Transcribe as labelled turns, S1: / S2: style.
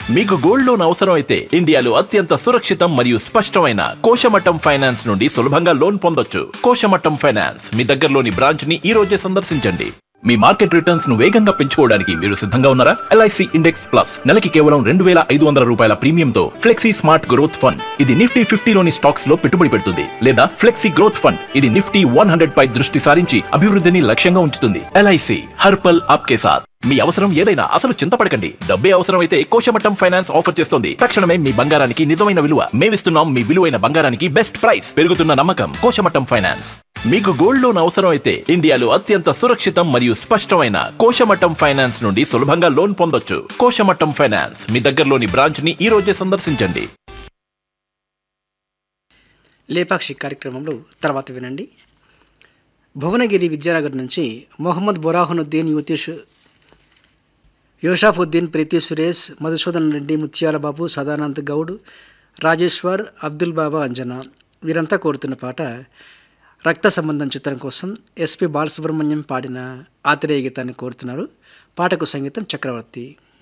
S1: మీకు gold loan అవసరం అయితే ఇండియాలో అత్యంత సురక్షితం మరియు స్పష్టమైన కోశమట్టం ఫైనాన్స్ నుండి సులభంగా లోన్ పొందొచ్చు కోశమట్టం ఫైనాన్స్ మీ దగ్గరలోని బ్రాంచ్ ని ఈ రోజే సందర్శించండి మీ మార్కెట్ రిటర్న్స్ ను వేగంగా పెంచుకోవడానికి మీరు సిద్ధంగా ఉన్నారా ఎల్ఐసి ఇండెక్స్ ప్లస్ నెలకి కేవలం రెండు వేల ఐదు వందల రూపాయల ప్రీమియంతో ఫ్లెక్సీ స్మార్ట్ గ్రోత్ ఫండ్ ఇది నిఫ్టీ ఫిఫ్టీలోని స్టాక్స్ లో పెట్టుబడి పెడుతుంది లేదా ఫ్లెక్సీ గ్రోత్ ఫండ్ ఇది నిఫ్టీ వన్ హండ్రెడ్ పై దృష్టి సారించి అభివృద్ధిని లక్ష్యంగా ఉంచుతుంది ఎల్ఐసి హర్పల్ ఆప్కే సాత్ మీ అవసరం ఏదైనా అసలు చింతపడకండి డబ్బే అవసరమైతే కోశమట్టం ఫైనాన్స్ ఆఫర్ చేస్తుంది తక్షణమే మీ బంగారానికి నిజమైన విలువ మేమిస్తున్నాం మీ విలువైన బంగారానికి బెస్ట్ ప్రైస్ పెరుగుతున్న నమ్మకం కోశమట్టం ఫైనాన్స్ మీకు గోల్డ్ లోన్ అవసరం అయితే ఇండియాలో అత్యంత సురక్షితం మరియు స్పష్టమైన కోశమట్టం ఫైనాన్స్ నుండి సులభంగా లోన్ పొందొచ్చు కోశమట్టం ఫైనాన్స్ మీ దగ్గరలోని బ్రాంచ్ ని ఈ రోజే సందర్శించండి
S2: లేపాక్షి కార్యక్రమంలో తర్వాత వినండి భువనగిరి విద్యానగర్ నుంచి మొహమ్మద్ బురాహునుద్దీన్ యుతీష్ యోషాఫుద్దీన్ ప్రీతి సురేష్ మధుసూదన్ రెడ్డి ముత్యాల బాబు సదానంద్ గౌడ్ రాజేశ్వర్ అబ్దుల్ బాబా అంజనా వీరంతా కోరుతున్న పాట రక్త సంబంధం చిత్రం కోసం ఎస్పి బాలసుబ్రహ్మణ్యం పాడిన ఆతిరేయ గీతాన్ని కోరుతున్నారు పాటకు సంగీతం చక్రవర్తి